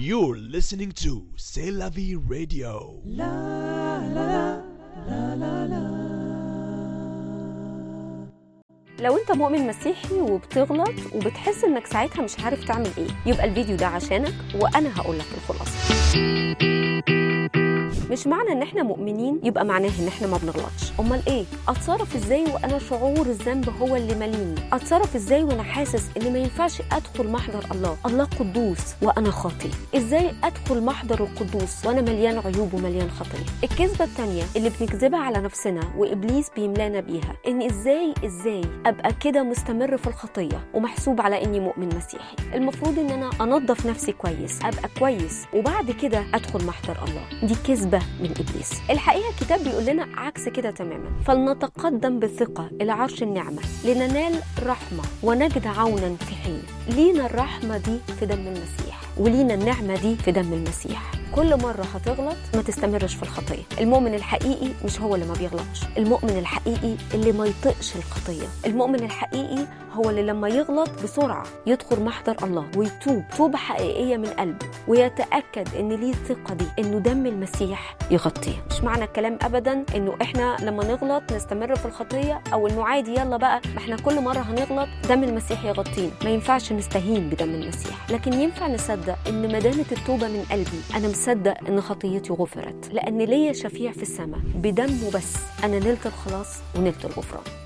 You're listening to C'est la vie radio. لو انت مؤمن مسيحي وبتغلط وبتحس انك ساعتها مش عارف تعمل ايه يبقى الفيديو ده عشانك وانا هقول لك الخلاصه مش معنى ان احنا مؤمنين يبقى معناه ان احنا ما بنغلطش امال ايه اتصرف ازاي وانا شعور الذنب هو اللي ماليني اتصرف ازاي وانا حاسس ان ما ينفعش ادخل محضر الله الله قدوس وانا خاطئ ازاي ادخل محضر القدوس وانا مليان عيوب ومليان خطيه الكذبه الثانيه اللي بنكذبها على نفسنا وابليس بيملانا بيها ان ازاي ازاي ابقى كده مستمر في الخطيه ومحسوب على اني مؤمن مسيحي المفروض ان انا انظف نفسي كويس ابقى كويس وبعد كده ادخل محضر الله دي كذبه من ابليس الحقيقه الكتاب بيقول لنا عكس كده تماما فلنتقدم بالثقه الى عرش النعمه لننال رحمه ونجد عونا في حين لينا الرحمه دي في دم المسيح ولينا النعمه دي في دم المسيح كل مرة هتغلط ما تستمرش في الخطية المؤمن الحقيقي مش هو اللي ما بيغلطش المؤمن الحقيقي اللي ما يطقش الخطية المؤمن الحقيقي هو اللي لما يغلط بسرعة يدخل محضر الله ويتوب توبة حقيقية من قلبه ويتأكد ان ليه الثقة دي انه دم المسيح يغطيه مش معنى الكلام ابدا انه احنا لما نغلط نستمر في الخطية او انه عادي يلا بقى ما احنا كل مرة هنغلط دم المسيح يغطينا ما ينفعش نستهين بدم المسيح لكن ينفع نصدق ان ما دامت التوبة من قلبي انا مصدق ان خطيتي غفرت لان ليا شفيع في السماء بدمه بس انا نلت الخلاص ونلت الغفران